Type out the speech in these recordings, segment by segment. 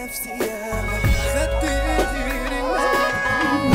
نفسي ياما خدت غير الندم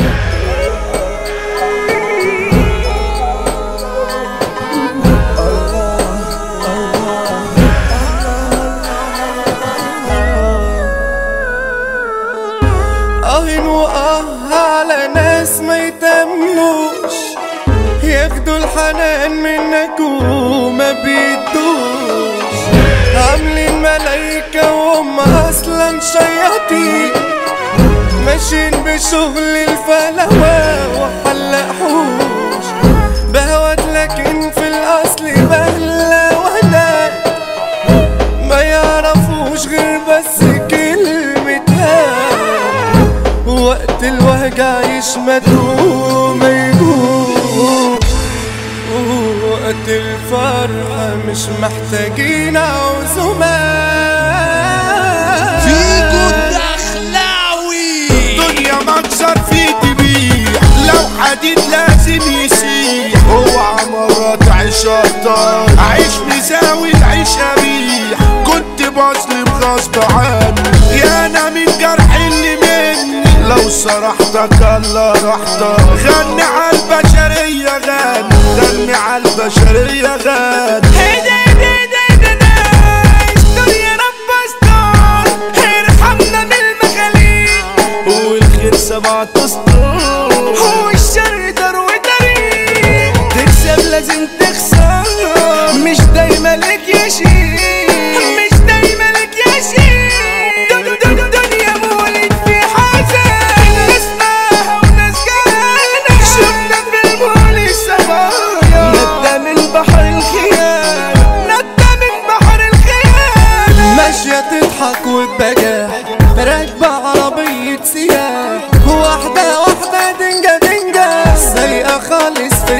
اهن واه على ناس ما يتمنوش ياخدوا الحنان منك وما بيدوش عاملين ملايكة وهم اصلا شياطين ماشيين بشغل الفلوى وحلقوش بهوت لكن في الاصل بهلوانات ما يعرفوش غير بس كلمتها وقت الوجع يشمتوا ما يجوش وقت الفرحة مش محتاجين عزومات فيكو الدخلاوي دنيا مكسر في تبيع لو حديد لازم يسيح هو عمرات عيش ابطال عيش مساوي عيش ابيح كنت بظلم غصب عني يا انا من جرح اللي مني لو صرحتك الله راحتك غني على البشرية غني غني على البشرية غني هيدا هيدا هيدا هيدا استر يا رب استر ارحمنا من المخاليق والخير سبع تسطر هو الشر دار وطريق تكسب لازم تخسر مش دايما لك يا شيخ مش دايما لك يا شيخ دن- دن- دنيا مولد في حزن ناس معاها وناس جانا شفنا في المولد سبايا ندى من بحر الخيال ندى من بحر الخيال ماشية تضحك وتبجح راكبة عربية سياح واحدة واحدة دنجة دنجة سايقة خالص في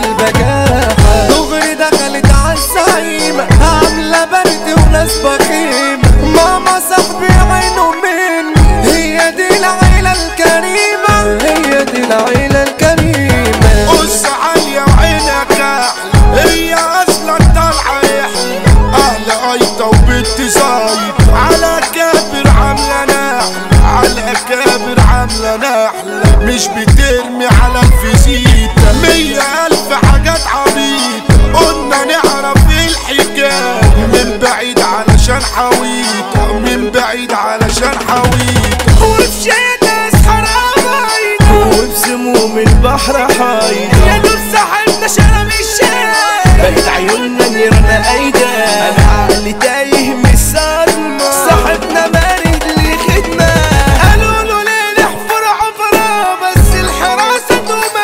البجاحة دغري دخلت عالزعيمة عاملة برد وناس بخيمة ماما صاحبي عينه مني هي دي العيلة الكريمة هي دي العيلة الكريمة قص عالية وعينك احلى هي اصلا طالعة يحلى اهل ايطة وبنت زايد على كابر عاملة نحلة على كابر عاملة نحلة مش بترمي على الفيزيتا مية الف حاجات عبيطة قلنا نعرف ايه الحكاية من بعيد علشان حويطة من بعيد علشان حويطة وفي شيء اسحر عبايد وفي سموم البحر حايد يا دوب صاحبنا شرب الشاي بقت عيوننا نيرنا ايدا انا عقلي تايه من الصدمة صاحبنا مارد لي خدمة قالوا له ليه نحفر عفرة بس الحراسة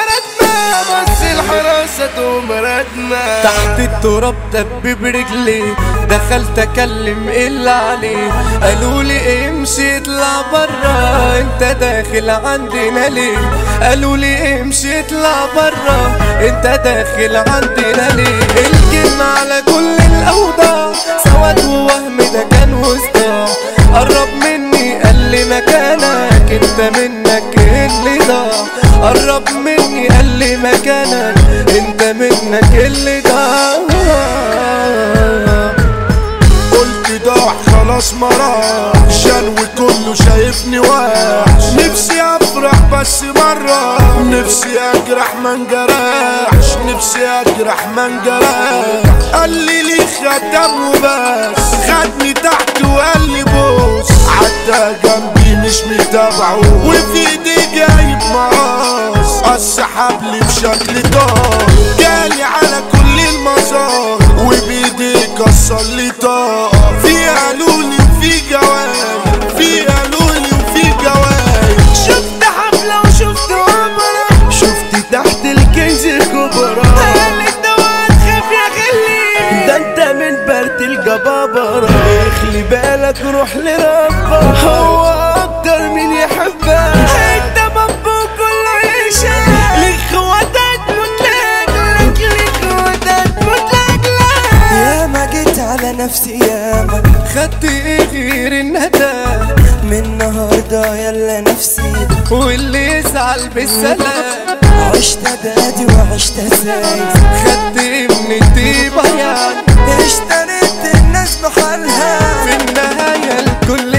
مردنا بس الحراسة مردنا تحت التراب دب برجلي دخلت اكلم الا عليه قالوا لي امشي اطلع برا انت داخل عندنا ليه قالوا لي امشي اطلع برا انت داخل عندنا ليه الجن على كل الاوضاع سواد ووهم ده كان وسطا قرب مني قال لي مكانك انت منك اللي ضاع قرب مني قال لي مكانك انت منك اللي ضاع قلت ضاع خلاص ما راح شنو كله شايفني وحش نفسي افرح بس مرة نفسي اجرح ما انجرحش نفسي اجرح ما انجرحش قال لي لي خدام وبس خدني تحت وقال لي بص عدى جنبي مش متابعه وفي ايدي جايب مقص قص حبلي بشكل طار جالي على كل المسار وبايدي كسر لي طار في قالولي وفي جواي في قالولي وفي جواي شفت حفلة وشفت عمرة شفت تحت الكنز كبرى قالت دوات خاف يا خلي ده انت من برد الجبابرة اخلي بالك روح لربك هو اكتر من يحبك انت مبو كله يشاء ليك خواتك متلاقلك ليك خواتك متلاقلك يا ما جيت على نفسي ياما خدت ايه غير الندى من النهارده يلا نفسي واللي يزعل بالسلام عشت بادي وعشت سايس خدت من الطيبة يعني اشتريت الناس بحالها في النهاية الكل